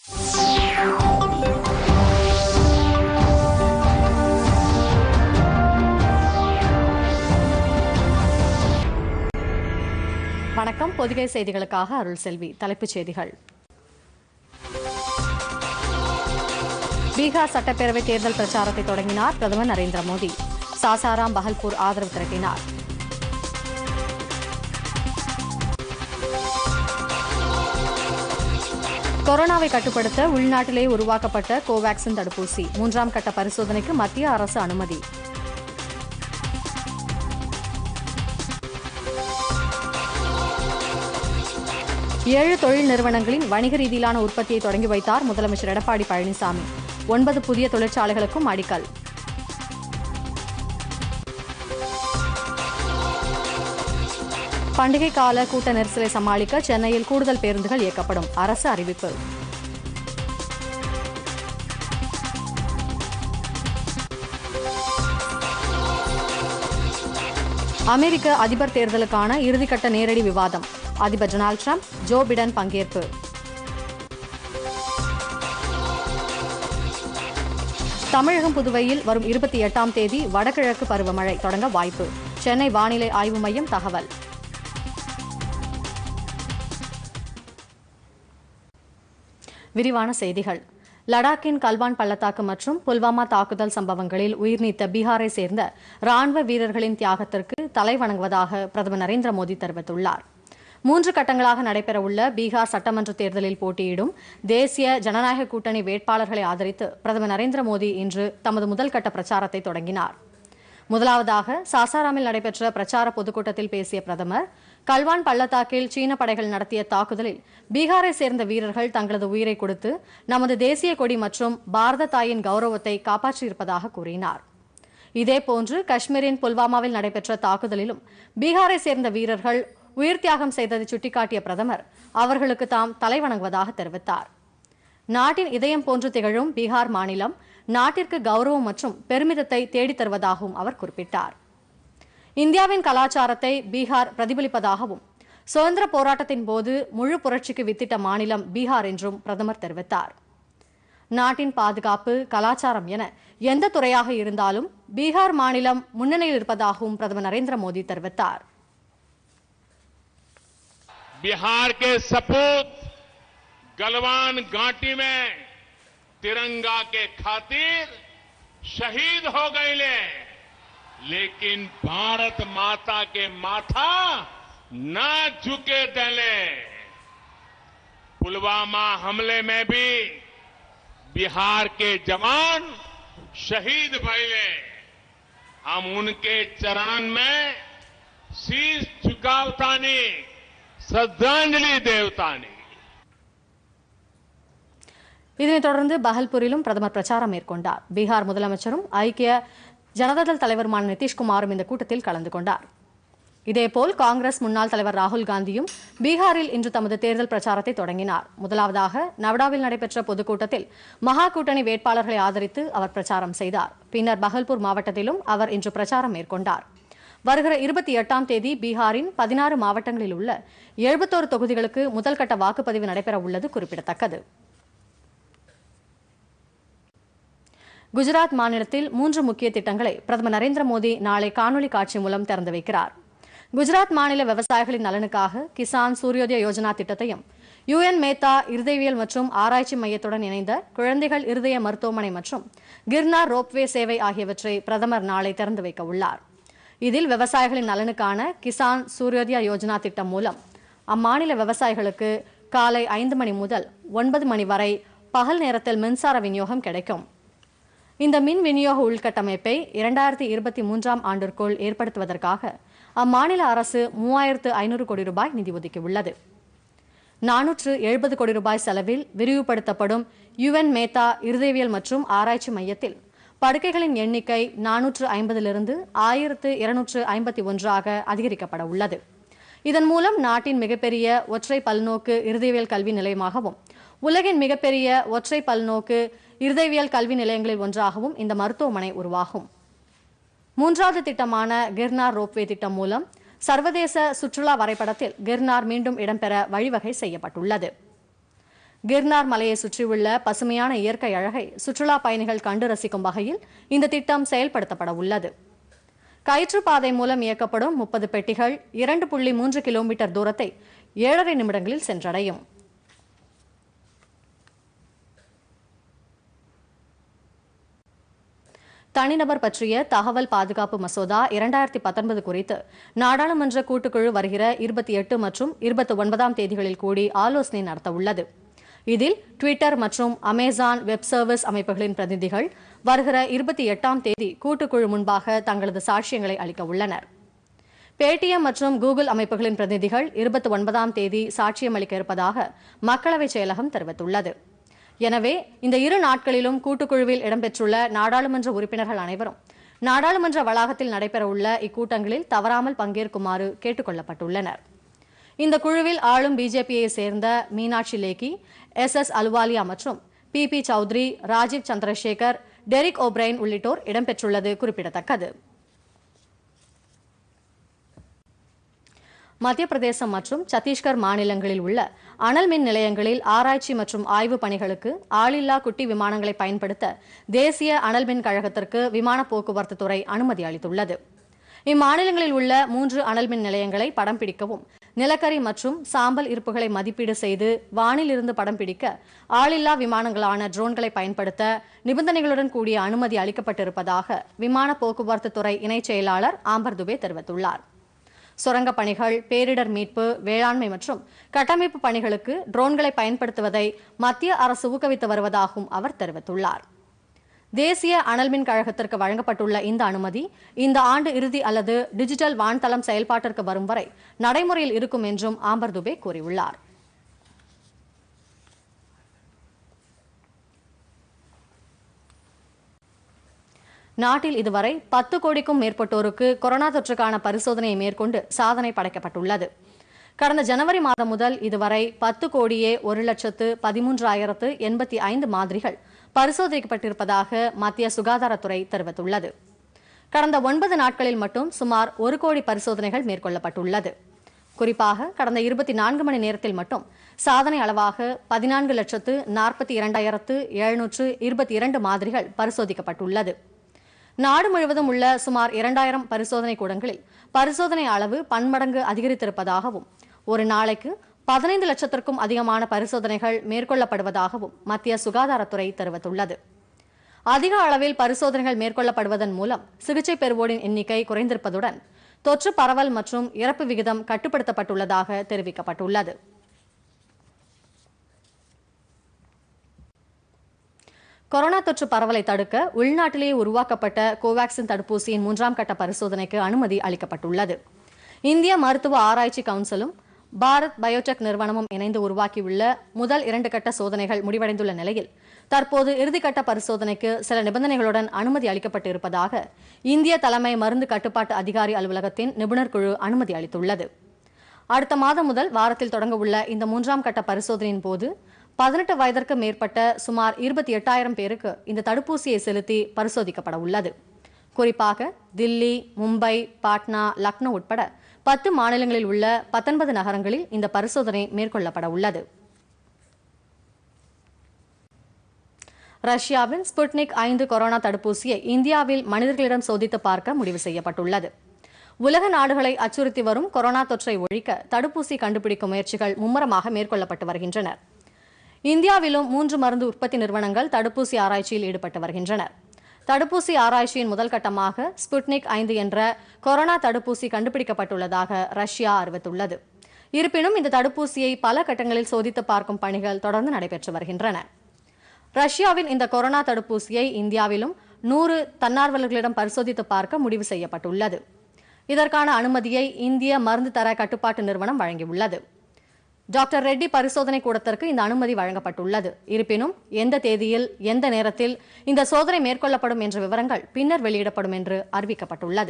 வணக்கம் பொதிகை செய்திகளுக்காக அருள் செல்வி தலைப்புச் செய்திகள் பீகார் சட்டப்பேரவை தேர்தல் பிரச்சாரத்தை தொடங்கினார் பிரதமர் நரேந்திர மோடி சாசாராம் பஹல்பூர் ஆதரவு திரட்டினார் கொரோனாவை கட்டுப்படுத்த உள்நாட்டிலேயே உருவாக்கப்பட்ட கோவாக்சின் தடுப்பூசி மூன்றாம் கட்ட பரிசோதனைக்கு மத்திய அரசு அனுமதி ஏழு தொழில் நிறுவனங்களின் வணிக ரீதியிலான உற்பத்தியை தொடங்கி வைத்தார் முதலமைச்சர் எடப்பாடி பழனிசாமி ஒன்பது புதிய தொழிற்சாலைகளுக்கும் அடிக்கல் பண்டிகை கால கூட்ட நெரிசலை சமாளிக்க சென்னையில் கூடுதல் பேருந்துகள் இயக்கப்படும் அரசு அறிவிப்பு அமெரிக்க அதிபர் தேர்தலுக்கான இறுதிக்கட்ட நேரடி விவாதம் அதிபர் டொனால்ட் ட்ரம்ப் ஜோ பிடன் பங்கேற்பு தமிழகம் புதுவையில் வரும் இருபத்தி எட்டாம் தேதி வடகிழக்கு பருவமழை தொடங்க வாய்ப்பு சென்னை வானிலை ஆய்வு மையம் தகவல் விரிவான செய்திகள் லடாக்கின் கல்வான் பள்ளத்தாக்கு மற்றும் புல்வாமா தாக்குதல் சம்பவங்களில் உயிர்நீத்த பீகாரை சேர்ந்த ராணுவ வீரர்களின் தியாகத்திற்கு தலைவணங்குவதாக பிரதமர் நரேந்திர மோடி தெரிவித்துள்ளார் மூன்று கட்டங்களாக நடைபெறவுள்ள பீகார் சட்டமன்ற தேர்தலில் போட்டியிடும் தேசிய ஜனநாயக கூட்டணி வேட்பாளர்களை ஆதரித்து பிரதமர் நரேந்திர மோடி இன்று தமது முதல் கட்ட பிரச்சாரத்தை தொடங்கினார் முதலாவதாக சாசாராமில் நடைபெற்ற பிரச்சார பொதுக்கூட்டத்தில் பேசிய பிரதமர் கல்வான் பள்ளத்தாக்கில் சீன படைகள் நடத்திய தாக்குதலில் பீகாரை சேர்ந்த வீரர்கள் தங்களது உயிரை கொடுத்து நமது தேசிய கொடி மற்றும் பாரத தாயின் கௌரவத்தை காப்பாற்றியிருப்பதாக கூறினார் இதேபோன்று காஷ்மீரின் புல்வாமாவில் நடைபெற்ற தாக்குதலிலும் பீகாரை சேர்ந்த வீரர்கள் உயிர் தியாகம் செய்ததை சுட்டிக்காட்டிய பிரதமர் அவர்களுக்கு தாம் தலைவணங்குவதாக தெரிவித்தார் நாட்டின் இதயம் போன்று திகழும் பீகார் மாநிலம் நாட்டிற்கு கௌரவம் மற்றும் பெருமிதத்தை தேடித் தருவதாகவும் அவர் குறிப்பிட்டார் இந்தியாவின் கலாச்சாரத்தை பீகார் பிரதிபலிப்பதாகவும் சுதந்திர போராட்டத்தின் போது முழு புரட்சிக்கு வித்திட்ட மாநிலம் பீகார் என்றும் பிரதமர் தெரிவித்தார் நாட்டின் பாதுகாப்பு கலாச்சாரம் என எந்த துறையாக இருந்தாலும் பீகார் மாநிலம் முன்னணியில் இருப்பதாகவும் பிரதமர் நரேந்திர மோடி தெரிவித்தார் बिहार के सपूत गलवान घाटी में तिरंगा के खातिर शहीद हो गए ले लेकिन भारत माता के माथा न झुके दले पुलवामा हमले में भी बिहार के जवान शहीद भइले हम उनके चरण में शीश झुकावतानी श्रद्धांजलि देवतानी இதனைத் தொடர்ந்து பஹல்பூரிலும் பிரதமர் பிரச்சாரம் மேற்கொண்டார் பீகார் முதலமைச்சரும் ஐக்கிய ஜனதாதள் தலைவருமான நிதிஷ்குமாரும் இந்த கூட்டத்தில் கலந்து கொண்டார் இதேபோல் காங்கிரஸ் முன்னாள் தலைவர் ராகுல் காந்தியும் பீகாரில் இன்று தமது தேர்தல் பிரச்சாரத்தை தொடங்கினார் முதலாவதாக நவ்டாவில் நடைபெற்ற பொதுக்கூட்டத்தில் மகா கூட்டணி வேட்பாளர்களை ஆதரித்து அவர் பிரச்சாரம் செய்தார் பின்னர் பஹல்பூர் மாவட்டத்திலும் அவர் இன்று பிரச்சாரம் மேற்கொண்டார் வருகிற இருபத்தி எட்டாம் தேதி பீகாரின் பதினாறு மாவட்டங்களில் உள்ள எழுபத்தோரு தொகுதிகளுக்கு முதல் கட்ட வாக்குப்பதிவு நடைபெற உள்ளது குறிப்பிடத்தக்கது குஜராத் மாநிலத்தில் மூன்று முக்கிய திட்டங்களை பிரதமர் நரேந்திர மோடி நாளை காணொலி காட்சி மூலம் திறந்து வைக்கிறார் குஜராத் மாநில விவசாயிகளின் நலனுக்காக கிசான் சூரியோதய யோஜனா திட்டத்தையும் யுஎன் மேத்தா இருதயவியல் மற்றும் ஆராய்ச்சி மையத்துடன் இணைந்த குழந்தைகள் இருதய மருத்துவமனை மற்றும் கிர்னார் ரோப்வே சேவை ஆகியவற்றை பிரதமர் நாளை திறந்து வைக்க உள்ளார் இதில் விவசாயிகளின் நலனுக்கான கிசான் சூரியோதயா யோஜனா திட்டம் மூலம் அம்மாநில விவசாயிகளுக்கு காலை ஐந்து மணி முதல் ஒன்பது மணி வரை பகல் நேரத்தில் மின்சார விநியோகம் கிடைக்கும் இந்த மின் விநியோக உள்கட்டமைப்பை இரண்டாயிரத்தி இருபத்தி மூன்றாம் ஆண்டிற்குள் ஏற்படுத்துவதற்காக அம்மாநில அரசு மூவாயிரத்து ஐநூறு கோடி ரூபாய் நிதி ஒதுக்கியுள்ளது நானூற்று எழுபது கோடி ரூபாய் செலவில் விரிவுபடுத்தப்படும் யுஎன் மேத்தா இருதயவியல் மற்றும் ஆராய்ச்சி மையத்தில் படுக்கைகளின் எண்ணிக்கை நானூற்று ஐம்பதிலிருந்து ஆயிரத்து இருநூற்று ஐம்பத்தி ஒன்றாக அதிகரிக்கப்பட உள்ளது இதன் மூலம் நாட்டின் மிகப்பெரிய ஒற்றை பல்நோக்கு இருதயவியல் கல்வி நிலையமாகவும் உலகின் மிகப்பெரிய ஒற்றை பல்நோக்கு இருதயவியல் கல்வி நிலையங்களில் ஒன்றாகவும் இந்த மருத்துவமனை உருவாகும் மூன்றாவது திட்டமான கிர்னார் ரோப்வே திட்டம் மூலம் சர்வதேச சுற்றுலா வரைபடத்தில் கிர்னார் மீண்டும் இடம்பெற வழிவகை செய்யப்பட்டுள்ளது கிர்னார் மலையை சுற்றியுள்ள பசுமையான இயற்கை அழகை சுற்றுலா பயணிகள் கண்டு ரசிக்கும் வகையில் இந்த திட்டம் செயல்படுத்தப்பட உள்ளது கயிற்றுப்பாதை மூலம் இயக்கப்படும் முப்பது பெட்டிகள் இரண்டு புள்ளி மூன்று கிலோமீட்டர் தூரத்தை ஏழரை நிமிடங்களில் சென்றடையும் தனிநபர் பற்றிய தகவல் பாதுகாப்பு மசோதா இரண்டாயிரத்தி பத்தொன்பது குறித்து நாடாளுமன்ற கூட்டுக்குழு வருகிற இருபத்தி எட்டு மற்றும் இருபத்தி ஒன்பதாம் தேதிகளில் கூடி ஆலோசனை நடத்த உள்ளது இதில் ட்விட்டர் மற்றும் அமேசான் வெப் சர்வீஸ் அமைப்புகளின் பிரதிநிதிகள் வருகிற இருபத்தி எட்டாம் தேதி கூட்டுக்குழு முன்பாக தங்களது சாட்சியங்களை அளிக்க உள்ளனர் பேடிஎம் மற்றும் கூகுள் அமைப்புகளின் பிரதிநிதிகள் இருபத்தி ஒன்பதாம் தேதி சாட்சியம் அளிக்க இருப்பதாக மக்களவைச் செயலகம் தெரிவித்துள்ளது எனவே இந்த இரு நாட்களிலும் கூட்டுக்குழுவில் இடம்பெற்றுள்ள நாடாளுமன்ற உறுப்பினர்கள் அனைவரும் நாடாளுமன்ற வளாகத்தில் நடைபெறவுள்ள இக்கூட்டங்களில் தவறாமல் பங்கேற்குமாறு கேட்டுக் கொள்ளப்பட்டுள்ளனர் இந்த குழுவில் ஆளும் பிஜேபியை சேர்ந்த மீனாட்சி லேக்கி எஸ் எஸ் அலுவாலியா மற்றும் P P Chaudhary Rajeev Chandrasekhar Derek O'Brien உள்ளிட்டோர் இடம்பெற்றுள்ளது குறிப்பிடத்தக்கது மத்திய பிரதேசம் மற்றும் சத்தீஸ்கர் மாநிலங்களில் உள்ள அனல் மின் நிலையங்களில் ஆராய்ச்சி மற்றும் ஆய்வு பணிகளுக்கு ஆளில்லா குட்டி விமானங்களை பயன்படுத்த தேசிய அனல் மின் கழகத்திற்கு விமான போக்குவரத்து துறை அனுமதி அளித்துள்ளது இம்மாநிலங்களில் உள்ள மூன்று அனல் மின் நிலையங்களை படம் பிடிக்கவும் நிலக்கரி மற்றும் சாம்பல் இருப்புகளை மதிப்பீடு செய்து வானில் இருந்து படம் பிடிக்க ஆளில்லா விமானங்களான ட்ரோன்களை பயன்படுத்த நிபந்தனைகளுடன் கூடிய அனுமதி அளிக்கப்பட்டிருப்பதாக விமான போக்குவரத்து துறை இணைச் செயலாளர் ஆம்பர் துபே தெரிவித்துள்ளார் சுரங்கப் பணிகள் பேரிடர் மீட்பு வேளாண்மை மற்றும் கட்டமைப்பு பணிகளுக்கு ட்ரோன்களை பயன்படுத்துவதை மத்திய அரசு ஊக்குவித்து வருவதாகவும் அவர் தெரிவித்துள்ளார் தேசிய அனல்மின் கழகத்திற்கு வழங்கப்பட்டுள்ள இந்த அனுமதி இந்த ஆண்டு இறுதி அல்லது டிஜிட்டல் வான்தளம் செயல்பாட்டிற்கு வரும் வரை நடைமுறையில் இருக்கும் என்றும் ஆம்பர் துபே கூறியுள்ளார் நாட்டில் இதுவரை பத்து கோடிக்கும் மேற்பட்டோருக்கு கொரோனா தொற்றுக்கான பரிசோதனையை மேற்கொண்டு சாதனை படைக்கப்பட்டுள்ளது கடந்த ஜனவரி மாதம் முதல் இதுவரை பத்து கோடியே ஒரு லட்சத்து பதிமூன்றாயிரத்து எண்பத்தி ஐந்து மாதிரிகள் பரிசோதிக்கப்பட்டிருப்பதாக மத்திய சுகாதாரத்துறை தெரிவித்துள்ளது கடந்த ஒன்பது நாட்களில் மட்டும் சுமார் ஒரு கோடி பரிசோதனைகள் மேற்கொள்ளப்பட்டுள்ளது குறிப்பாக கடந்த இருபத்தி நான்கு மணி நேரத்தில் மட்டும் சாதனை அளவாக பதினான்கு லட்சத்து நாற்பத்தி இரண்டாயிரத்து எழுநூற்று இருபத்தி இரண்டு மாதிரிகள் பரிசோதிக்கப்பட்டுள்ளது நாடு முழுவதும் உள்ள சுமார் இரண்டாயிரம் பரிசோதனை கூடங்களில் பரிசோதனை அளவு பன்மடங்கு அதிகரித்திருப்பதாகவும் ஒரு நாளைக்கு பதினைந்து லட்சத்திற்கும் அதிகமான பரிசோதனைகள் மேற்கொள்ளப்படுவதாகவும் மத்திய சுகாதாரத்துறை தெரிவித்துள்ளது அதிக அளவில் பரிசோதனைகள் மேற்கொள்ளப்படுவதன் மூலம் சிகிச்சை பெறுவோரின் எண்ணிக்கை குறைந்திருப்பதுடன் தொற்று பரவல் மற்றும் இறப்பு விகிதம் கட்டுப்படுத்தப்பட்டுள்ளதாக தெரிவிக்கப்பட்டுள்ளது கொரோனா தொற்று பரவலை தடுக்க உள்நாட்டிலேயே உருவாக்கப்பட்ட கோவாக்சின் தடுப்பூசியின் மூன்றாம் கட்ட பரிசோதனைக்கு அனுமதி அளிக்கப்பட்டுள்ளது இந்திய மருத்துவ ஆராய்ச்சி கவுன்சிலும் பாரத் பயோடெக் நிறுவனமும் இணைந்து உருவாக்கியுள்ள முதல் இரண்டு கட்ட சோதனைகள் முடிவடைந்துள்ள நிலையில் தற்போது இறுதிக்கட்ட பரிசோதனைக்கு சில நிபந்தனைகளுடன் அனுமதி அளிக்கப்பட்டு இருப்பதாக இந்திய தலைமை மருந்து கட்டுப்பாட்டு அதிகாரி அலுவலகத்தின் நிபுணர் குழு அனுமதி அளித்துள்ளது அடுத்த மாதம் முதல் வாரத்தில் தொடங்க உள்ள இந்த மூன்றாம் கட்ட பரிசோதனையின் போது பதினெட்டு வயதிற்கு மேற்பட்ட சுமார் இருபத்தி எட்டாயிரம் பேருக்கு இந்த தடுப்பூசியை செலுத்தி பரிசோதிக்கப்பட உள்ளது குறிப்பாக தில்லி மும்பை பாட்னா லக்னோ உட்பட பத்து மாநிலங்களில் உள்ள பத்தொன்பது நகரங்களில் இந்த பரிசோதனை மேற்கொள்ளப்பட உள்ளது ரஷ்யாவின் ஸ்புட்னிக் ஐந்து கொரோனா தடுப்பூசியை இந்தியாவில் மனிதர்களிடம் சோதித்து பார்க்க முடிவு செய்யப்பட்டுள்ளது உலக நாடுகளை அச்சுறுத்தி வரும் கொரோனா தொற்றை ஒழிக்க தடுப்பூசி கண்டுபிடிக்கும் முயற்சிகள் மும்முரமாக மேற்கொள்ளப்பட்டு வருகின்றன இந்தியாவிலும் மூன்று மருந்து உற்பத்தி நிறுவனங்கள் தடுப்பூசி ஆராய்ச்சியில் ஈடுபட்டு வருகின்றனர் தடுப்பூசி ஆராய்ச்சியின் முதல் கட்டமாக ஸ்புட்னிக் ஐந்து என்ற கொரோனா தடுப்பூசி கண்டுபிடிக்கப்பட்டுள்ளதாக ரஷ்யா அறிவித்துள்ளது இருப்பினும் இந்த தடுப்பூசியை பல கட்டங்களில் சோதித்து பார்க்கும் பணிகள் தொடர்ந்து நடைபெற்று வருகின்றன ரஷ்யாவின் இந்த கொரோனா தடுப்பூசியை இந்தியாவிலும் நூறு தன்னார்வலர்களிடம் பரிசோதித்து பார்க்க முடிவு செய்யப்பட்டுள்ளது இதற்கான அனுமதியை இந்திய மருந்து தர கட்டுப்பாட்டு நிறுவனம் வழங்கியுள்ளது டாக்டர் ரெட்டி பரிசோதனை கூடத்திற்கு இந்த அனுமதி வழங்கப்பட்டுள்ளது இருப்பினும் எந்த தேதியில் எந்த நேரத்தில் இந்த சோதனை மேற்கொள்ளப்படும் என்ற விவரங்கள் பின்னர் வெளியிடப்படும் என்று அறிவிக்கப்பட்டுள்ளது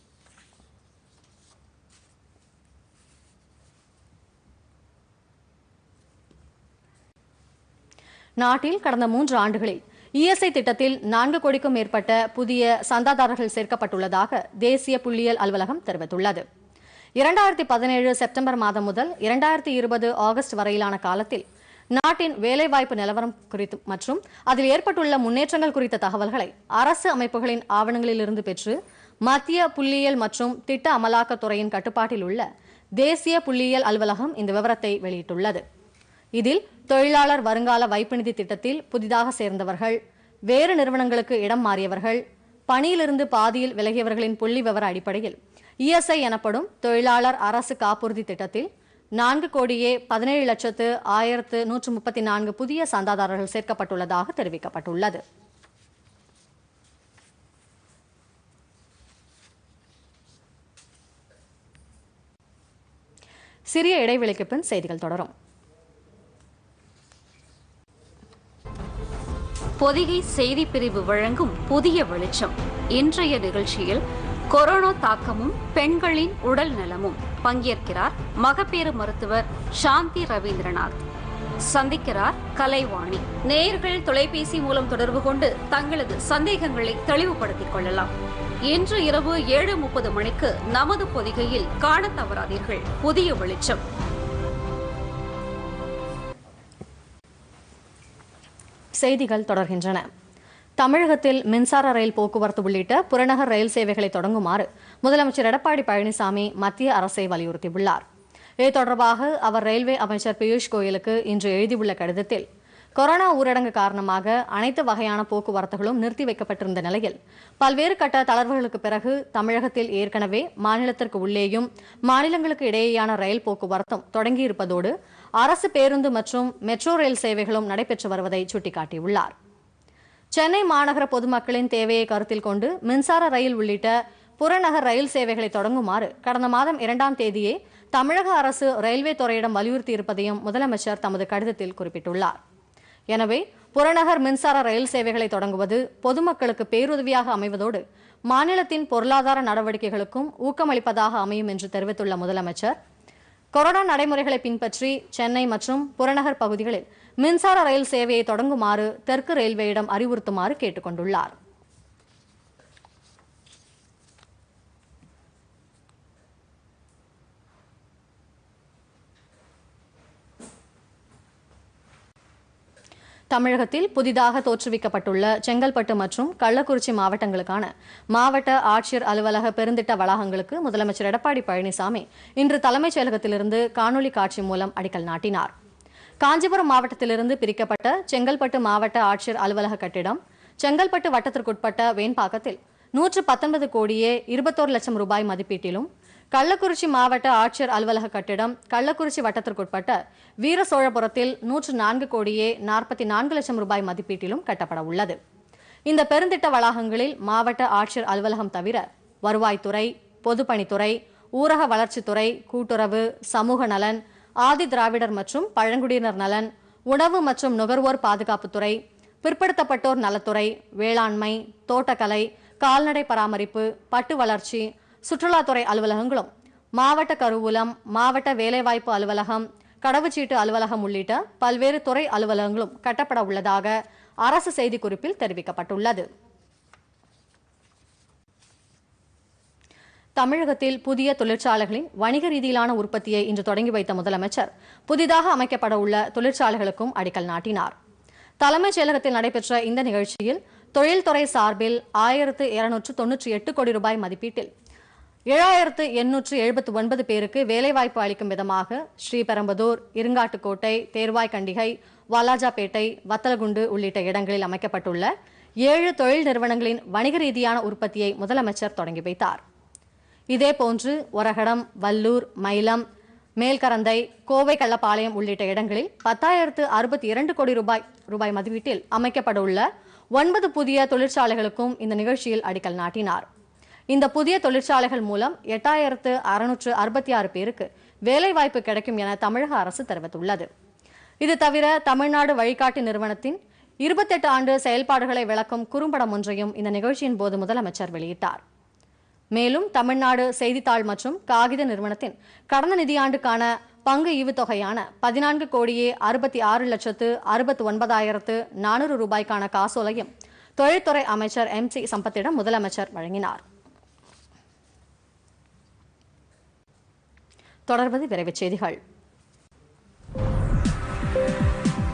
நாட்டில் கடந்த மூன்று ஆண்டுகளில் இஎஸ்ஐ திட்டத்தில் நான்கு கோடிக்கும் மேற்பட்ட புதிய சந்தாதாரர்கள் சேர்க்கப்பட்டுள்ளதாக தேசிய புள்ளியியல் அலுவலகம் தெரிவித்துள்ளது இரண்டாயிரத்தி பதினேழு செப்டம்பர் மாதம் முதல் இரண்டாயிரத்தி இருபது ஆகஸ்ட் வரையிலான காலத்தில் நாட்டின் வேலைவாய்ப்பு நிலவரம் குறித்து மற்றும் அதில் ஏற்பட்டுள்ள முன்னேற்றங்கள் குறித்த தகவல்களை அரசு அமைப்புகளின் ஆவணங்களிலிருந்து பெற்று மத்திய புள்ளியியல் மற்றும் திட்ட அமலாக்கத்துறையின் கட்டுப்பாட்டில் உள்ள தேசிய புள்ளியியல் அலுவலகம் இந்த விவரத்தை வெளியிட்டுள்ளது இதில் தொழிலாளர் வருங்கால வைப்பு நிதி திட்டத்தில் புதிதாக சேர்ந்தவர்கள் வேறு நிறுவனங்களுக்கு இடம் மாறியவர்கள் பணியிலிருந்து பாதியில் விலகியவர்களின் புள்ளி விவர அடிப்படையில் இஎஸ்ஐ எனப்படும் தொழிலாளர் அரசு காப்புறுதி திட்டத்தில் நான்கு கோடியே பதினேழு லட்சத்து ஆயிரத்து நூற்று முப்பத்தி நான்கு புதிய சந்தாதாரர்கள் சேர்க்கப்பட்டுள்ளதாக தெரிவிக்கப்பட்டுள்ளது சிறிய இடைவெளிக்கு பின் செய்திகள் தொடரும் பொதிகை செய்தி பிரிவு வழங்கும் புதிய வெளிச்சம் இன்றைய நிகழ்ச்சியில் கொரோனா தாக்கமும் பெண்களின் உடல் நலமும் பங்கேற்கிறார் மகப்பேறு மருத்துவர் சாந்தி ரவீந்திரநாத் சந்திக்கிறார் கலைவாணி நேயர்கள் தொலைபேசி மூலம் தொடர்பு கொண்டு தங்களது சந்தேகங்களை தெளிவுபடுத்திக் கொள்ளலாம் இன்று இரவு ஏழு முப்பது மணிக்கு நமது பொதிகையில் காணத் தவறாதீர்கள் புதிய வெளிச்சம் செய்திகள் தொடர்கின்றன தமிழகத்தில் மின்சார ரயில் போக்குவரத்து உள்ளிட்ட புறநகர் ரயில் சேவைகளை தொடங்குமாறு முதலமைச்சர் எடப்பாடி பழனிசாமி மத்திய அரசை வலியுறுத்தியுள்ளார் இது தொடர்பாக அவர் ரயில்வே அமைச்சர் பியூஷ் கோயலுக்கு இன்று எழுதியுள்ள கடிதத்தில் கொரோனா ஊரடங்கு காரணமாக அனைத்து வகையான போக்குவரத்துகளும் நிறுத்தி வைக்கப்பட்டிருந்த நிலையில் பல்வேறு கட்ட தளர்வுகளுக்கு பிறகு தமிழகத்தில் ஏற்கனவே மாநிலத்திற்கு உள்ளேயும் மாநிலங்களுக்கு இடையேயான ரயில் போக்குவரத்தும் தொடங்கியிருப்பதோடு அரசு பேருந்து மற்றும் மெட்ரோ ரயில் சேவைகளும் நடைபெற்று வருவதை சுட்டிக்காட்டியுள்ளார் சென்னை மாநகர பொதுமக்களின் தேவையை கருத்தில் கொண்டு மின்சார ரயில் உள்ளிட்ட புறநகர் ரயில் சேவைகளை தொடங்குமாறு கடந்த மாதம் இரண்டாம் தேதியே தமிழக அரசு ரயில்வே துறையிடம் வலியுறுத்தியிருப்பதையும் முதலமைச்சர் தமது கடிதத்தில் குறிப்பிட்டுள்ளார் எனவே புறநகர் மின்சார ரயில் சேவைகளை தொடங்குவது பொதுமக்களுக்கு பேருதவியாக அமைவதோடு மாநிலத்தின் பொருளாதார நடவடிக்கைகளுக்கும் ஊக்கமளிப்பதாக அமையும் என்று தெரிவித்துள்ள முதலமைச்சர் கொரோனா நடைமுறைகளை பின்பற்றி சென்னை மற்றும் புறநகர் பகுதிகளில் மின்சார ரயில் சேவையை தொடங்குமாறு தெற்கு ரயில்வேயிடம் அறிவுறுத்துமாறு கேட்டுக்கொண்டுள்ளார் தமிழகத்தில் புதிதாக தோற்றுவிக்கப்பட்டுள்ள செங்கல்பட்டு மற்றும் கள்ளக்குறிச்சி மாவட்டங்களுக்கான மாவட்ட ஆட்சியர் அலுவலக பெருந்திட்ட வளாகங்களுக்கு முதலமைச்சர் எடப்பாடி பழனிசாமி இன்று தலைமைச் செயலகத்திலிருந்து காணொலி காட்சி மூலம் அடிக்கல் நாட்டினார் காஞ்சிபுரம் மாவட்டத்திலிருந்து பிரிக்கப்பட்ட செங்கல்பட்டு மாவட்ட ஆட்சியர் அலுவலக கட்டிடம் செங்கல்பட்டு வட்டத்திற்குட்பட்ட வேண்பாக்கத்தில் நூற்று பத்தொன்பது கோடியே இருபத்தோரு லட்சம் ரூபாய் மதிப்பீட்டிலும் கள்ளக்குறிச்சி மாவட்ட ஆட்சியர் அலுவலக கட்டிடம் கள்ளக்குறிச்சி வட்டத்திற்குட்பட்ட வீர சோழபுரத்தில் நூற்று நான்கு கோடியே நாற்பத்தி நான்கு லட்சம் ரூபாய் மதிப்பீட்டிலும் கட்டப்பட உள்ளது இந்த பெருந்திட்ட வளாகங்களில் மாவட்ட ஆட்சியர் அலுவலகம் தவிர வருவாய்த்துறை பொதுப்பணித்துறை ஊரக வளர்ச்சித்துறை கூட்டுறவு சமூக நலன் ஆதி திராவிடர் மற்றும் பழங்குடியினர் நலன் உணவு மற்றும் நுகர்வோர் பாதுகாப்புத்துறை பிற்படுத்தப்பட்டோர் நலத்துறை வேளாண்மை தோட்டக்கலை கால்நடை பராமரிப்பு பட்டு வளர்ச்சி சுற்றுலாத்துறை அலுவலகங்களும் மாவட்ட கருவூலம் மாவட்ட வேலைவாய்ப்பு அலுவலகம் கடவுச்சீட்டு அலுவலகம் உள்ளிட்ட பல்வேறு துறை அலுவலகங்களும் கட்டப்பட உள்ளதாக அரசு செய்திக்குறிப்பில் தெரிவிக்கப்பட்டுள்ளது தமிழகத்தில் புதிய தொழிற்சாலைகளின் வணிக ரீதியிலான உற்பத்தியை இன்று தொடங்கி வைத்த முதலமைச்சர் புதிதாக அமைக்கப்பட உள்ள தொழிற்சாலைகளுக்கும் அடிக்கல் நாட்டினார் தலைமைச் செயலகத்தில் நடைபெற்ற இந்த நிகழ்ச்சியில் தொழில்துறை சார்பில் ஆயிரத்து இருநூற்று தொன்னூற்றி எட்டு கோடி ரூபாய் மதிப்பீட்டில் ஏழாயிரத்து எண்ணூற்று எழுபத்து ஒன்பது பேருக்கு வேலைவாய்ப்பு அளிக்கும் விதமாக ஸ்ரீபெரும்புதூர் இருங்காட்டுக்கோட்டை தேர்வாய்கண்டிகை வாலாஜாபேட்டை வத்தலகுண்டு உள்ளிட்ட இடங்களில் அமைக்கப்பட்டுள்ள ஏழு தொழில் நிறுவனங்களின் வணிக ரீதியான உற்பத்தியை முதலமைச்சர் தொடங்கி வைத்தார் இதேபோன்று ஒரகடம் வல்லூர் மயிலம் மேல்கரந்தை கோவை கள்ளப்பாளையம் உள்ளிட்ட இடங்களில் பத்தாயிரத்து அறுபத்தி இரண்டு கோடி ரூபாய் ரூபாய் மதிப்பீட்டில் அமைக்கப்பட உள்ள ஒன்பது புதிய தொழிற்சாலைகளுக்கும் இந்த நிகழ்ச்சியில் அடிக்கல் நாட்டினார் இந்த புதிய தொழிற்சாலைகள் மூலம் எட்டாயிரத்து அறுநூற்று அறுபத்தி ஆறு பேருக்கு வேலைவாய்ப்பு கிடைக்கும் என தமிழக அரசு தெரிவித்துள்ளது இது தவிர தமிழ்நாடு வழிகாட்டி நிறுவனத்தின் இருபத்தெட்டு ஆண்டு செயல்பாடுகளை விளக்கும் குறும்படம் ஒன்றையும் இந்த நிகழ்ச்சியின் போது முதலமைச்சர் வெளியிட்டார் மேலும் தமிழ்நாடு செய்தித்தாள் மற்றும் காகித நிறுவனத்தின் கடந்த நிதியாண்டுக்கான பங்கு ஈவுத்தொகையான பதினான்கு கோடியே அறுபத்தி ஆறு லட்சத்து அறுபத்தி ஒன்பதாயிரத்து நானூறு ரூபாய்க்கான காசோலையும் தொழில்துறை அமைச்சர் எம் சி சம்பத்திடம் முதலமைச்சர் வழங்கினார் தொடர்வது விரைவுச் செய்திகள்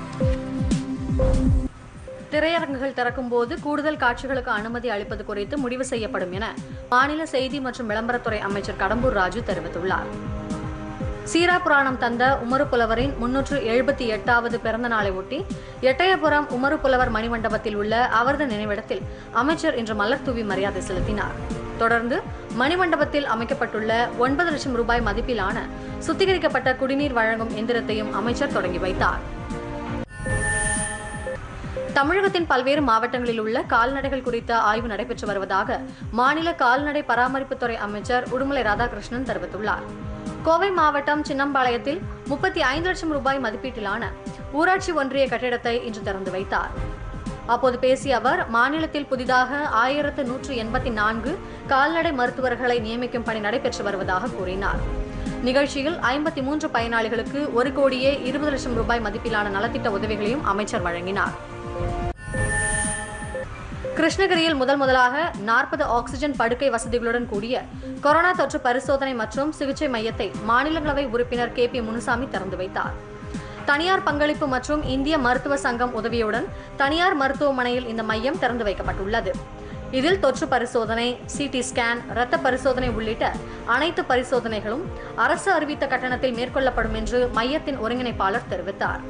திரையரங்குகள் திறக்கும் போது கூடுதல் காட்சிகளுக்கு அனுமதி அளிப்பது குறித்து முடிவு செய்யப்படும் என மாநில செய்தி மற்றும் விளம்பரத்துறை அமைச்சர் கடம்பூர் ராஜு தெரிவித்துள்ளார் சீரா புராணம் தந்த உமறு புலவரின் முன்னூற்று எழுபத்தி எட்டாவது பிறந்த நாளை ஒட்டி எட்டயபுரம் உமறு புலவர் மணிமண்டபத்தில் உள்ள அவரது நினைவிடத்தில் அமைச்சர் இன்று மலர் தூவி மரியாதை செலுத்தினார் தொடர்ந்து மணிமண்டபத்தில் அமைக்கப்பட்டுள்ள ஒன்பது லட்சம் ரூபாய் மதிப்பிலான சுத்திகரிக்கப்பட்ட குடிநீர் வழங்கும் எந்திரத்தையும் அமைச்சர் தொடங்கி வைத்தார் தமிழகத்தின் பல்வேறு மாவட்டங்களில் உள்ள கால்நடைகள் குறித்த ஆய்வு நடைபெற்று வருவதாக மாநில கால்நடை பராமரிப்புத்துறை அமைச்சர் உடுமலை ராதாகிருஷ்ணன் தெரிவித்துள்ளார் கோவை மாவட்டம் சின்னம்பாளையத்தில் முப்பத்தி ஐந்து லட்சம் ரூபாய் மதிப்பீட்டிலான ஊராட்சி ஒன்றிய கட்டிடத்தை இன்று திறந்து வைத்தார் அப்போது பேசிய அவர் மாநிலத்தில் புதிதாக ஆயிரத்து நூற்று எண்பத்தி நான்கு கால்நடை மருத்துவர்களை நியமிக்கும் பணி நடைபெற்று வருவதாக கூறினார் நிகழ்ச்சியில் ஐம்பத்தி மூன்று பயனாளிகளுக்கு ஒரு கோடியே இருபது லட்சம் ரூபாய் மதிப்பிலான நலத்திட்ட உதவிகளையும் அமைச்சர் வழங்கினார் கிருஷ்ணகிரியில் முதல் முதலாக நாற்பது ஆக்ஸிஜன் படுக்கை வசதிகளுடன் கூடிய கொரோனா தொற்று பரிசோதனை மற்றும் சிகிச்சை மையத்தை மாநிலங்களவை உறுப்பினர் கே பி முனுசாமி திறந்து வைத்தார் தனியார் பங்களிப்பு மற்றும் இந்திய மருத்துவ சங்கம் உதவியுடன் தனியார் மருத்துவமனையில் இந்த மையம் திறந்து வைக்கப்பட்டுள்ளது இதில் தொற்று பரிசோதனை சிடி ஸ்கேன் இரத்த பரிசோதனை உள்ளிட்ட அனைத்து பரிசோதனைகளும் அரசு அறிவித்த கட்டணத்தில் மேற்கொள்ளப்படும் என்று மையத்தின் ஒருங்கிணைப்பாளர் தெரிவித்தார்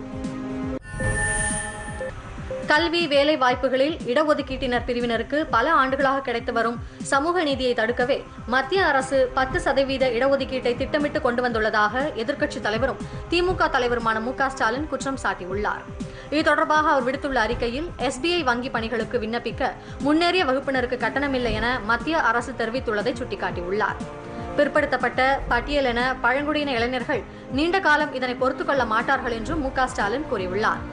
கல்வி வேலை வாய்ப்புகளில் இடஒதுக்கீட்டினர் பிரிவினருக்கு பல ஆண்டுகளாக கிடைத்து வரும் சமூக நீதியை தடுக்கவே மத்திய அரசு பத்து சதவீத இடஒதுக்கீட்டை திட்டமிட்டு கொண்டு வந்துள்ளதாக எதிர்க்கட்சித் தலைவரும் திமுக தலைவருமான மு க ஸ்டாலின் குற்றம் சாட்டியுள்ளார் இது தொடர்பாக அவர் விடுத்துள்ள அறிக்கையில் எஸ்பிஐ வங்கி பணிகளுக்கு விண்ணப்பிக்க முன்னேறிய வகுப்பினருக்கு கட்டணமில்லை என மத்திய அரசு தெரிவித்துள்ளதை சுட்டிக்காட்டியுள்ளார் பிற்படுத்தப்பட்ட பட்டியல் என பழங்குடியின இளைஞர்கள் நீண்ட காலம் இதனை பொறுத்துக்கொள்ள மாட்டார்கள் என்றும் மு க ஸ்டாலின் கூறியுள்ளார்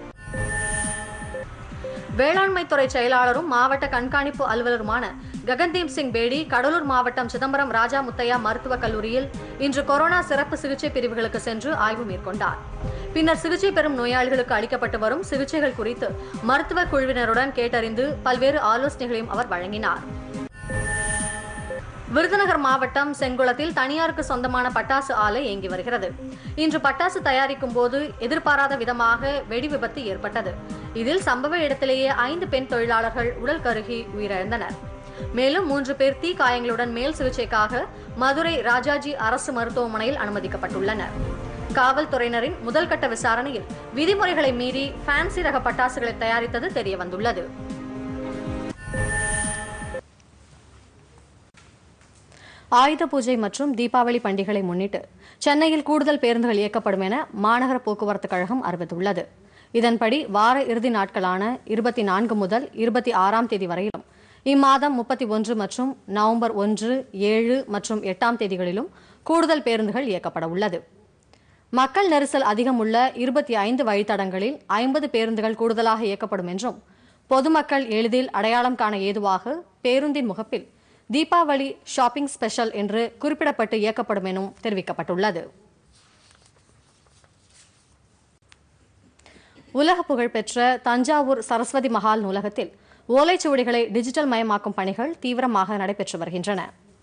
வேளாண்மை துறை செயலாளரும் மாவட்ட கண்காணிப்பு அலுவலருமான ககன்தீப் சிங் பேடி கடலூர் மாவட்டம் சிதம்பரம் ராஜா முத்தையா மருத்துவக் கல்லூரியில் இன்று கொரோனா சிறப்பு சிகிச்சை பிரிவுகளுக்கு சென்று ஆய்வு மேற்கொண்டார் பின்னர் சிகிச்சை பெறும் நோயாளிகளுக்கு அளிக்கப்பட்டு வரும் சிகிச்சைகள் குறித்து மருத்துவ குழுவினருடன் கேட்டறிந்து பல்வேறு ஆலோசனைகளையும் அவர் வழங்கினார் விருதுநகர் மாவட்டம் செங்குளத்தில் தனியாருக்கு சொந்தமான பட்டாசு ஆலை இயங்கி வருகிறது இன்று பட்டாசு தயாரிக்கும் போது எதிர்பாராத விதமாக வெடி விபத்து ஏற்பட்டது இதில் சம்பவ இடத்திலேயே ஐந்து பெண் தொழிலாளர்கள் உடல் கருகி உயிரிழந்தனர் மேலும் மூன்று பேர் தீ காயங்களுடன் மேல் சிகிச்சைக்காக மதுரை ராஜாஜி அரசு மருத்துவமனையில் அனுமதிக்கப்பட்டுள்ளனர் காவல்துறையினரின் முதல்கட்ட விசாரணையில் விதிமுறைகளை மீறி ஃபேன்சி ரக பட்டாசுகளை தயாரித்தது தெரியவந்துள்ளது ஆயுத பூஜை மற்றும் தீபாவளி பண்டிகைகளை முன்னிட்டு சென்னையில் கூடுதல் பேருந்துகள் இயக்கப்படும் என மாநகர போக்குவரத்து கழகம் அறிவித்துள்ளது இதன்படி வார இறுதி நாட்களான இருபத்தி நான்கு முதல் இருபத்தி ஆறாம் தேதி வரையிலும் இம்மாதம் முப்பத்தி ஒன்று மற்றும் நவம்பர் ஒன்று ஏழு மற்றும் எட்டாம் தேதிகளிலும் கூடுதல் பேருந்துகள் இயக்கப்பட உள்ளது மக்கள் நெரிசல் அதிகம் உள்ள இருபத்தி ஐந்து வழித்தடங்களில் ஐம்பது பேருந்துகள் கூடுதலாக இயக்கப்படும் என்றும் பொதுமக்கள் எளிதில் அடையாளம் காண ஏதுவாக பேருந்தின் முகப்பில் தீபாவளி ஷாப்பிங் ஸ்பெஷல் என்று குறிப்பிடப்பட்டு இயக்கப்படும் எனவும் தெரிவிக்கப்பட்டுள்ளது உலக புகழ்பெற்ற தஞ்சாவூர் சரஸ்வதி மஹால் நூலகத்தில் ஓலைச்சுவடிகளை டிஜிட்டல் மயமாக்கும் பணிகள் தீவிரமாக நடைபெற்று வருகின்றன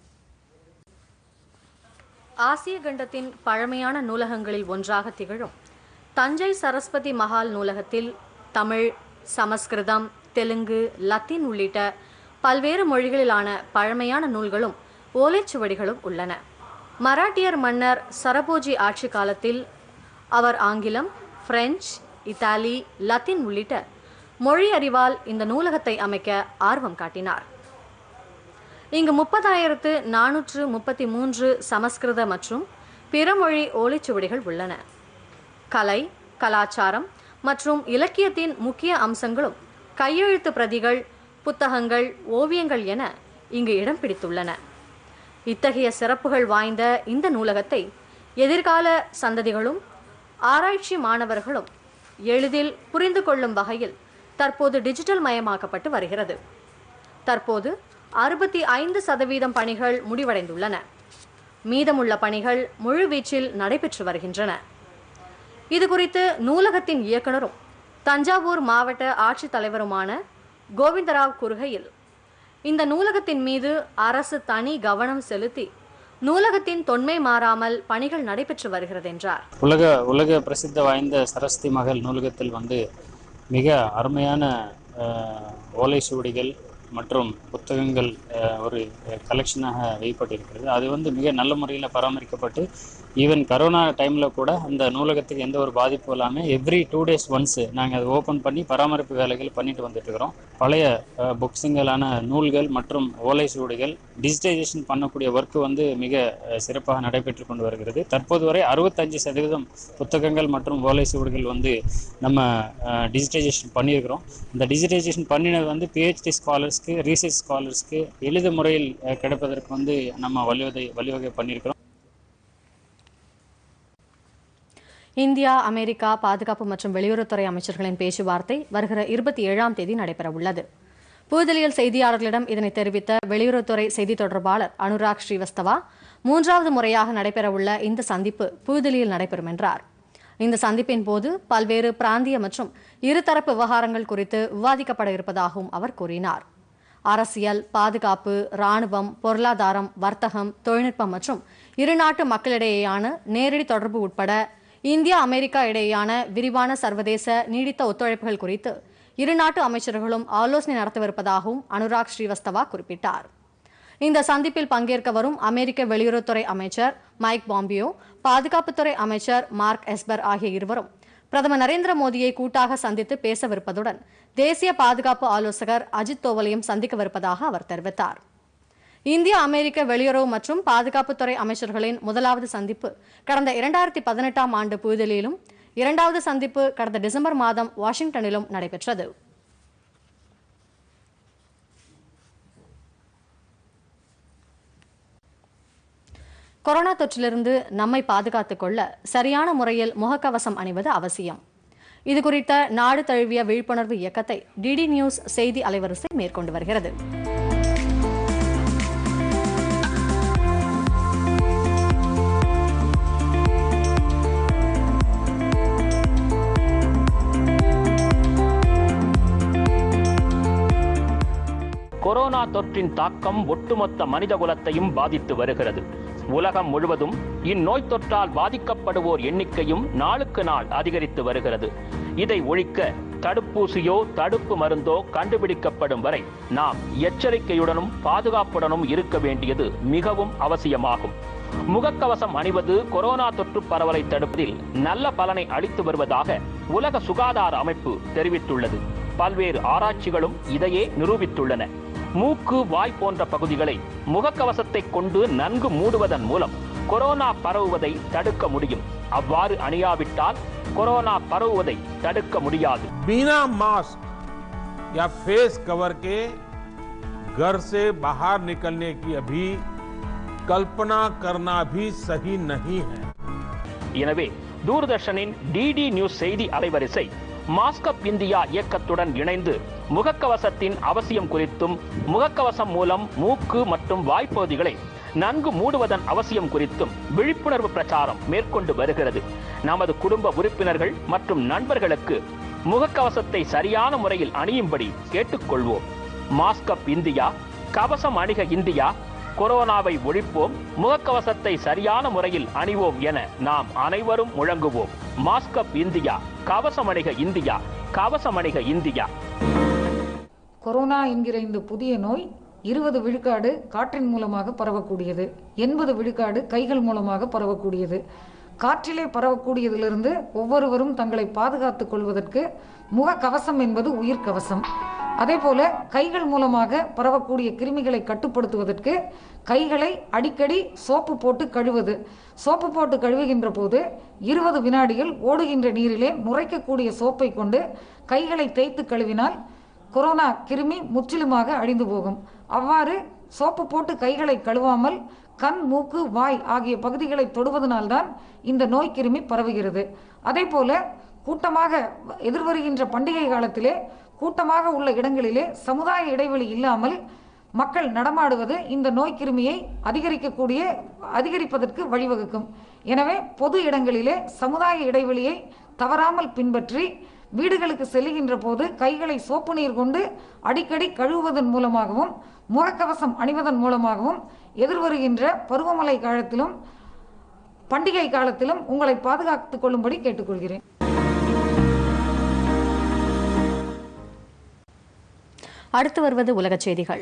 ஆசிய கண்டத்தின் பழமையான நூலகங்களில் ஒன்றாக திகழும் தஞ்சை சரஸ்வதி மஹால் நூலகத்தில் தமிழ் சமஸ்கிருதம் தெலுங்கு லத்தீன் உள்ளிட்ட பல்வேறு மொழிகளிலான பழமையான நூல்களும் ஓலைச்சுவடிகளும் உள்ளன மராட்டியர் மன்னர் சரபோஜி ஆட்சி காலத்தில் அவர் ஆங்கிலம் பிரெஞ்சு இத்தாலி லத்தீன் உள்ளிட்ட மொழி அறிவால் இந்த நூலகத்தை அமைக்க ஆர்வம் காட்டினார் இங்கு முப்பதாயிரத்து நானூற்று முப்பத்தி மூன்று சமஸ்கிருத மற்றும் பிற மொழி ஓலைச்சுவடிகள் உள்ளன கலை கலாச்சாரம் மற்றும் இலக்கியத்தின் முக்கிய அம்சங்களும் கையெழுத்து பிரதிகள் புத்தகங்கள் ஓவியங்கள் என இங்கு இடம் பிடித்துள்ளன இத்தகைய சிறப்புகள் வாய்ந்த இந்த நூலகத்தை எதிர்கால சந்ததிகளும் ஆராய்ச்சி மாணவர்களும் எளிதில் புரிந்து கொள்ளும் வகையில் தற்போது டிஜிட்டல் மயமாக்கப்பட்டு வருகிறது தற்போது அறுபத்தி ஐந்து சதவீதம் பணிகள் முடிவடைந்துள்ளன மீதமுள்ள பணிகள் முழுவீச்சில் நடைபெற்று வருகின்றன இது குறித்து நூலகத்தின் இயக்குனரும் தஞ்சாவூர் மாவட்ட ஆட்சித்தலைவருமான கோவிந்தராவ் கூறுகையில் இந்த நூலகத்தின் மீது அரசு தனி கவனம் செலுத்தி நூலகத்தின் தொன்மை மாறாமல் பணிகள் நடைபெற்று வருகிறது என்றார் உலக உலக பிரசித்த வாய்ந்த சரஸ்வதி மகள் நூலகத்தில் வந்து மிக அருமையான அஹ், ஓலை சுவடிகள் மற்றும் புத்தகங்கள் அஹ், ஒரு கலெக்ஷனாக வைக்கப்பட்டிருக்கிறது அது வந்து மிக நல்ல முறையில் பராமரிக்கப்பட்டு ஈவன் கரோனா டைமில் கூட அந்த நூலகத்துக்கு எந்த ஒரு பாதிப்பும் இல்லாமல் எவ்ரி டூ டேஸ் ஒன்ஸு நாங்கள் அதை ஓப்பன் பண்ணி பராமரிப்பு வேலைகள் பண்ணிட்டு வந்துட்டு இருக்கிறோம் பழைய புக்ஸுங்களான நூல்கள் மற்றும் ஓலை சுவடிகள் டிஜிட்டைசேஷன் பண்ணக்கூடிய ஒர்க்கு வந்து மிக அஹ், சிறப்பாக நடைபெற்று கொண்டு வருகிறது தற்போது வரை அறுபத்தஞ்சு சதவீதம் புத்தகங்கள் மற்றும் ஓலை சுவடிகள் வந்து நம்ம டிஜிட்டைசேஷன் பண்ணியிருக்கிறோம் இந்த டிஜிட்டைசேஷன் பண்ணினது வந்து பிஹெச்டி ஸ்காலர்ஸ்க்கு ரீசர்ச் ஸ்காலர்ஸ்க்கு எளித முறையில் அஹ், கிடைப்பதற்கு வந்து நம்ம வழிவகை வழிவகை பண்ணியிருக்கிறோம் இந்தியா அமெரிக்கா பாதுகாப்பு மற்றும் வெளியுறவுத்துறை அமைச்சர்களின் பேச்சுவார்த்தை வருகிற இருபத்தி ஏழாம் தேதி நடைபெறவுள்ளது புதுதில்லியில் செய்தியாளர்களிடம் இதனை தெரிவித்த வெளியுறவுத்துறை செய்தி தொடர்பாளர் அனுராக் ஸ்ரீவஸ்தவா மூன்றாவது முறையாக நடைபெறவுள்ள இந்த சந்திப்பு புதுதில்லியில் நடைபெறும் என்றார் இந்த சந்திப்பின் போது பல்வேறு பிராந்திய மற்றும் இருதரப்பு விவகாரங்கள் குறித்து விவாதிக்கப்பட இருப்பதாகவும் அவர் கூறினார் அரசியல் பாதுகாப்பு ராணுவம் பொருளாதாரம் வர்த்தகம் தொழில்நுட்பம் மற்றும் இருநாட்டு மக்களிடையேயான நேரடி தொடர்பு உட்பட இந்தியா அமெரிக்கா இடையேயான விரிவான சர்வதேச நீடித்த ஒத்துழைப்புகள் குறித்து இருநாட்டு அமைச்சர்களும் ஆலோசனை நடத்தவிருப்பதாகவும் அனுராக் ஸ்ரீவஸ்தவா குறிப்பிட்டார் இந்த சந்திப்பில் பங்கேற்க வரும் அமெரிக்க வெளியுறவுத்துறை அமைச்சர் மைக் பாம்பியோ பாதுகாப்புத்துறை அமைச்சர் மார்க் எஸ்பர் ஆகிய இருவரும் பிரதமர் நரேந்திர மோடியை கூட்டாக சந்தித்து பேசவிருப்பதுடன் தேசிய பாதுகாப்பு ஆலோசகர் அஜித் தோவலையும் சந்திக்கவிருப்பதாக அவர் தெரிவித்தார் இந்திய அமெரிக்க வெளியுறவு மற்றும் பாதுகாப்புத்துறை அமைச்சர்களின் முதலாவது சந்திப்பு கடந்த இரண்டாயிரத்தி பதினெட்டாம் ஆண்டு புதுதில்லியிலும் இரண்டாவது சந்திப்பு கடந்த டிசம்பர் மாதம் வாஷிங்டனிலும் நடைபெற்றது கொரோனா தொற்றிலிருந்து நம்மை பாதுகாத்துக் கொள்ள சரியான முறையில் முகக்கவசம் அணிவது அவசியம் இது குறித்த நாடு தழுவிய விழிப்புணர்வு இயக்கத்தை டிடி நியூஸ் செய்தி அலைவரிசை மேற்கொண்டு வருகிறது கொரோனா தொற்றின் தாக்கம் ஒட்டுமொத்த மனிதகுலத்தையும் பாதித்து வருகிறது உலகம் முழுவதும் இந்நோய் தொற்றால் பாதிக்கப்படுவோர் எண்ணிக்கையும் நாளுக்கு நாள் அதிகரித்து வருகிறது இதை ஒழிக்க தடுப்பூசியோ தடுப்பு மருந்தோ கண்டுபிடிக்கப்படும் வரை நாம் எச்சரிக்கையுடனும் பாதுகாப்புடனும் இருக்க வேண்டியது மிகவும் அவசியமாகும் முகக்கவசம் அணிவது கொரோனா தொற்று பரவலை தடுப்பதில் நல்ல பலனை அளித்து வருவதாக உலக சுகாதார அமைப்பு தெரிவித்துள்ளது பல்வேறு ஆராய்ச்சிகளும் இதையே நிரூபித்துள்ளன மூக்கு வாய் போன்ற பகுதிகளை முகக்கவசத்தை கொண்டு நன்கு மூடுவதன் மூலம் கொரோனா பரவுவதை தடுக்க முடியும் அவ்வாறு அணியாவிட்டால் கொரோனா பரவுவதை தடுக்க முடியாது बिना मास्क या फेस कवर के घर से बाहर निकलने की अभी कल्पना करना भी सही नहीं है எனவே தூர்தர்ஷனின் டிடி நியூஸ் செய்தி அலைவரிசை மாஸ்கப் இந்தியா இயக்கத்துடன் இணைந்து முகக்கவசத்தின் அவசியம் குறித்தும் முகக்கவசம் மூலம் மூக்கு மற்றும் வாய்ப்பகுதிகளை நன்கு மூடுவதன் அவசியம் குறித்தும் விழிப்புணர்வு பிரச்சாரம் மேற்கொண்டு வருகிறது நமது குடும்ப உறுப்பினர்கள் மற்றும் நண்பர்களுக்கு முகக்கவசத்தை சரியான முறையில் அணியும்படி கேட்டுக்கொள்வோம் மாஸ்கப் இந்தியா கவசம் அணிக இந்தியா கொரோனாவை ஒழிப்போம் முகக்கவசத்தை சரியான முறையில் அணிவோம் என நாம் அனைவரும் முழங்குவோம் மாஸ்கப் இந்தியா கவசம் அணிக இந்தியா கவசம் அணிக இந்தியா கொரோனா என்கிற இந்த புதிய நோய் இருபது விழுக்காடு காற்றின் மூலமாக பரவக்கூடியது எண்பது விழுக்காடு கைகள் மூலமாக பரவக்கூடியது காற்றிலே பரவக்கூடியதிலிருந்து ஒவ்வொருவரும் தங்களை பாதுகாத்துக் கொள்வதற்கு முகக்கவசம் என்பது உயிர் கவசம் அதே போல கைகள் மூலமாக பரவக்கூடிய கிருமிகளை கட்டுப்படுத்துவதற்கு கைகளை அடிக்கடி சோப்பு போட்டு கழுவது சோப்பு போட்டு கழுவுகின்ற போது இருபது வினாடிகள் ஓடுகின்ற நீரிலே நுரைக்கக்கூடிய சோப்பை கொண்டு கைகளை தேய்த்து கழுவினால் கொரோனா கிருமி முற்றிலுமாக அழிந்து போகும் அவ்வாறு சோப்பு போட்டு கைகளை கழுவாமல் கண் மூக்கு வாய் ஆகிய பகுதிகளை தொடுவதனால்தான் இந்த நோய் கிருமி பரவுகிறது அதே போல கூட்டமாக எதிர்வருகின்ற பண்டிகை காலத்திலே கூட்டமாக உள்ள இடங்களிலே சமுதாய இடைவெளி இல்லாமல் மக்கள் நடமாடுவது இந்த நோய் கிருமியை அதிகரிக்கக்கூடிய அதிகரிப்பதற்கு வழிவகுக்கும் எனவே பொது இடங்களிலே சமுதாய இடைவெளியை தவறாமல் பின்பற்றி வீடுகளுக்கு செல்லுகின்ற போது கைகளை சோப்பு நீர் கொண்டு அடிக்கடி கழுவுவதன் மூலமாகவும் முகக்கவசம் அணிவதன் மூலமாகவும் எதிர்வருகின்ற பருவமழை காலத்திலும் பண்டிகை காலத்திலும் உங்களை பாதுகாத்துக் கொள்ளும்படி கேட்டுக்கொள்கிறேன் அடுத்து வருவது உலகச் செய்திகள்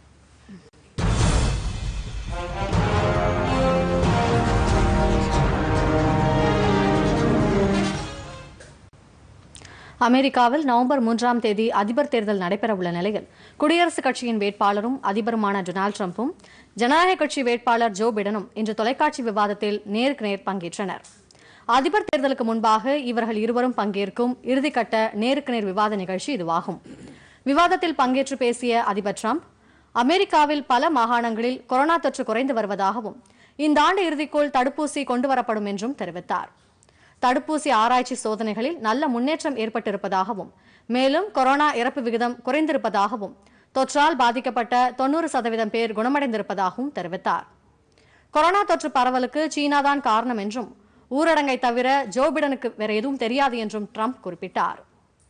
அமெரிக்காவில் நவம்பர் மூன்றாம் தேதி அதிபர் தேர்தல் நடைபெறவுள்ள நிலையில் குடியரசுக் கட்சியின் வேட்பாளரும் அதிபருமான டொனால்டு டிரம்பும் ஜனநாயக கட்சி வேட்பாளர் ஜோ பிடனும் இன்று தொலைக்காட்சி விவாதத்தில் நேருக்கு நேர் பங்கேற்றனர் அதிபர் தேர்தலுக்கு முன்பாக இவர்கள் இருவரும் பங்கேற்கும் இறுதிக்கட்ட நேருக்கு நேர் விவாத நிகழ்ச்சி இதுவாகும் விவாதத்தில் பங்கேற்று பேசிய அதிபர் டிரம்ப் அமெரிக்காவில் பல மாகாணங்களில் கொரோனா தொற்று குறைந்து வருவதாகவும் இந்த ஆண்டு இறுதிக்குள் தடுப்பூசி கொண்டுவரப்படும் என்றும் தெரிவித்தார் தடுப்பூசி ஆராய்ச்சி சோதனைகளில் நல்ல முன்னேற்றம் ஏற்பட்டிருப்பதாகவும் மேலும் கொரோனா இறப்பு விகிதம் குறைந்திருப்பதாகவும் தொற்றால் பாதிக்கப்பட்ட தொன்னூறு சதவீதம் பேர் குணமடைந்திருப்பதாகவும் தெரிவித்தார் கொரோனா தொற்று பரவலுக்கு சீனாதான் காரணம் என்றும் ஊரடங்கை தவிர ஜோ பிடனுக்கு வேற எதுவும் தெரியாது என்றும் ட்ரம்ப் குறிப்பிட்டார்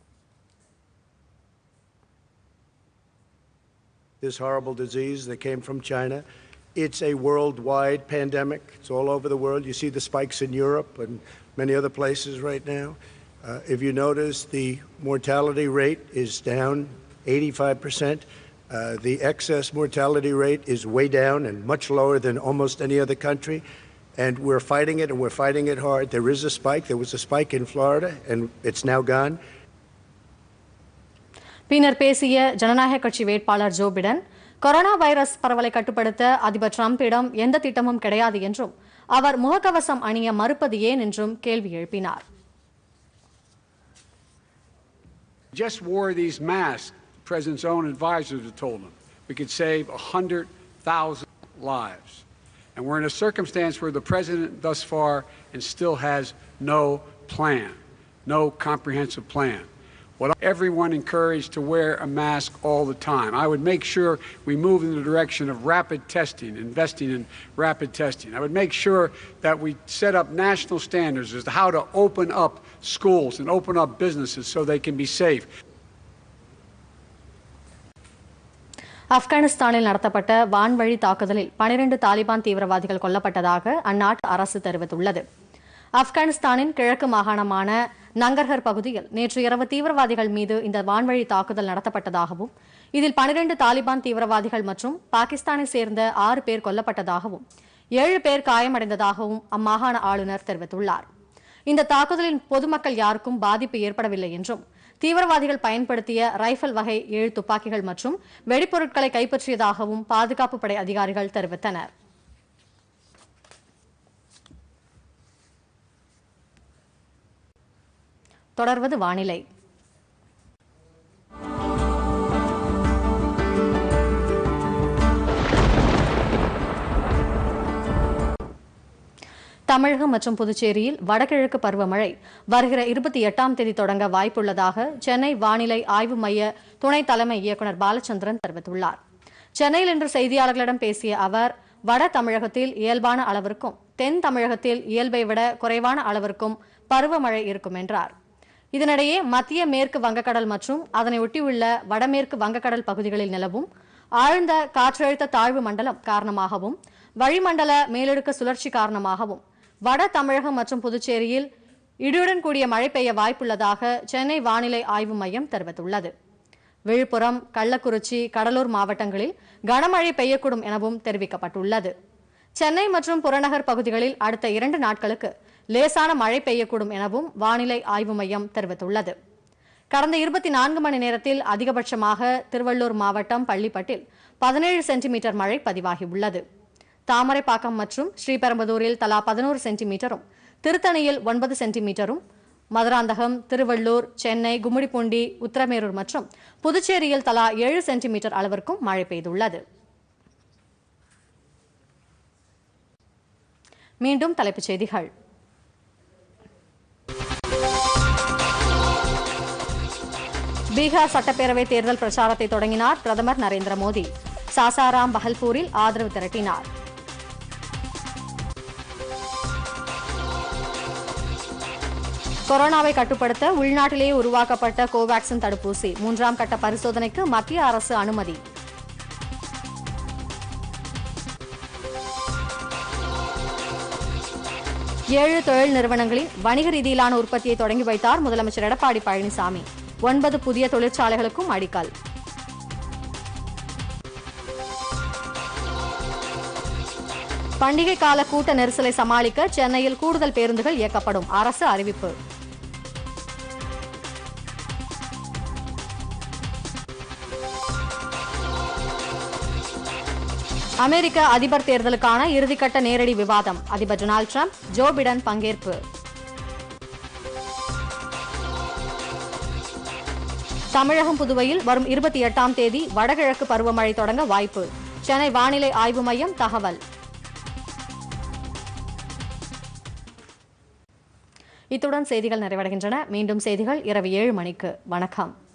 this horrible disease that came from China. It's a worldwide pandemic. It's all over the world. You see the spikes in Europe and many other places right now. Uh, if you notice, the mortality rate is down 85%. Uh, the excess mortality rate is way down and much lower than almost any other country. And we're fighting it and we're fighting it hard. There is a spike. There was a spike in Florida and it's now gone. பின்னர் பேசிய ஜனநாயக கட்சி வேட்பாளர் Joe Biden corona virus பரவலை கட்டுப்படுத்த அதிபர் டிரம்பிடம் எந்த திட்டமும் கிடையாது என்றும் அவர் முகக்கவசம் அணிய மறுப்பது ஏன் என்றும் கேள்வி எழுப்பினார் just wore these masks, the president's own advisors have told him, we could save 100,000 lives. And we're in a circumstance where the president thus far and still has no plan, no comprehensive plan. What everyone encouraged to wear a mask all the time. I would make sure we move in the direction of rapid testing, investing in rapid testing. I would make sure that we set up national standards as to how to open up schools and open up businesses so they can be safe. ஆப்கானிஸ்தானில் நடத்தப்பட்ட வான்வழி தாக்குதலில் பனிரெண்டு தாலிபான் தீவிரவாதிகள் கொல்லப்பட்டதாக அந்நாட்டு அரசு தெரிவித்துள்ளது ஆப்கானிஸ்தானின் கிழக்கு மாகாணமான நங்கர்ஹர் பகுதியில் நேற்று இரவு தீவிரவாதிகள் மீது இந்த வான்வழி தாக்குதல் நடத்தப்பட்டதாகவும் இதில் பனிரெண்டு தாலிபான் தீவிரவாதிகள் மற்றும் பாகிஸ்தானை சேர்ந்த ஆறு பேர் கொல்லப்பட்டதாகவும் ஏழு பேர் காயமடைந்ததாகவும் அம்மாகாண ஆளுநர் தெரிவித்துள்ளார் இந்த தாக்குதலில் பொதுமக்கள் யாருக்கும் பாதிப்பு ஏற்படவில்லை என்றும் தீவிரவாதிகள் பயன்படுத்திய ரைஃபிள் வகை ஏழு துப்பாக்கிகள் மற்றும் வெடிப்பொருட்களை கைப்பற்றியதாகவும் பாதுகாப்பு படை அதிகாரிகள் தெரிவித்தனர் தொடர்வது வானிலை தமிழகம் மற்றும் புதுச்சேரியில் வடகிழக்கு பருவமழை வருகிற இருபத்தி எட்டாம் தேதி தொடங்க வாய்ப்புள்ளதாக சென்னை வானிலை ஆய்வு மைய துணை தலைமை இயக்குநர் பாலச்சந்திரன் தெரிவித்துள்ளார் சென்னையில் இன்று செய்தியாளர்களிடம் பேசிய அவர் வட தமிழகத்தில் இயல்பான அளவிற்கும் தென் தமிழகத்தில் இயல்பை விட குறைவான அளவிற்கும் பருவமழை இருக்கும் என்றார் இதனிடையே மத்திய மேற்கு வங்கக்கடல் மற்றும் அதனை ஒட்டியுள்ள வடமேற்கு வங்கக்கடல் பகுதிகளில் நிலவும் ஆழ்ந்த காற்றழுத்த தாழ்வு மண்டலம் காரணமாகவும் வளிமண்டல மேலடுக்கு சுழற்சி காரணமாகவும் வட தமிழகம் மற்றும் புதுச்சேரியில் இடியுடன் கூடிய மழை பெய்ய வாய்ப்புள்ளதாக சென்னை வானிலை ஆய்வு மையம் தெரிவித்துள்ளது விழுப்புரம் கள்ளக்குறிச்சி கடலூர் மாவட்டங்களில் கனமழை பெய்யக்கூடும் எனவும் தெரிவிக்கப்பட்டுள்ளது சென்னை மற்றும் புறநகர் பகுதிகளில் அடுத்த இரண்டு நாட்களுக்கு லேசான மழை பெய்யக்கூடும் எனவும் வானிலை ஆய்வு மையம் தெரிவித்துள்ளது கடந்த இருபத்தி நான்கு மணி நேரத்தில் அதிகபட்சமாக திருவள்ளூர் மாவட்டம் பள்ளிப்பட்டில் பதினேழு சென்டிமீட்டர் மழை பதிவாகியுள்ளது தாமரைப்பாக்கம் மற்றும் ஸ்ரீபெரும்புதூரில் தலா பதினோரு சென்டிமீட்டரும் திருத்தணியில் ஒன்பது சென்டிமீட்டரும் மதுராந்தகம் திருவள்ளூர் சென்னை கும்மிடிப்பூண்டி உத்தரமேரூர் மற்றும் புதுச்சேரியில் தலா ஏழு சென்டிமீட்டர் அளவிற்கும் மழை பெய்துள்ளது மீண்டும் தலைப்புச் செய்திகள் பீகார் சட்டப்பேரவை தேர்தல் பிரச்சாரத்தை தொடங்கினார் பிரதமர் நரேந்திர மோடி சாசாராம் பஹல்பூரில் ஆதரவு திரட்டினார் கொரோனாவை கட்டுப்படுத்த உள்நாட்டிலேயே உருவாக்கப்பட்ட கோவாக்சின் தடுப்பூசி மூன்றாம் கட்ட பரிசோதனைக்கு மத்திய அரசு அனுமதி ஏழு தொழில் நிறுவனங்களின் வணிக ரீதியிலான உற்பத்தியை தொடங்கி வைத்தார் முதலமைச்சர் எடப்பாடி பழனிசாமி ஒன்பது புதிய தொழிற்சாலைகளுக்கும் அடிக்கல் பண்டிகை கால கூட்ட நெரிசலை சமாளிக்க சென்னையில் கூடுதல் பேருந்துகள் இயக்கப்படும் அரசு அறிவிப்பு அமெரிக்க அதிபர் தேர்தலுக்கான இறுதிக்கட்ட நேரடி விவாதம் அதிபர் டொனால்டு டிரம்ப் ஜோ பிடன் பங்கேற்பு தமிழகம் புதுவையில் வரும் இருபத்தி எட்டாம் தேதி வடகிழக்கு பருவமழை தொடங்க வாய்ப்பு சென்னை வானிலை ஆய்வு மையம் தகவல் இத்துடன் செய்திகள் நிறைவடைகின்றன மீண்டும் செய்திகள் இரவு ஏழு மணிக்கு வணக்கம்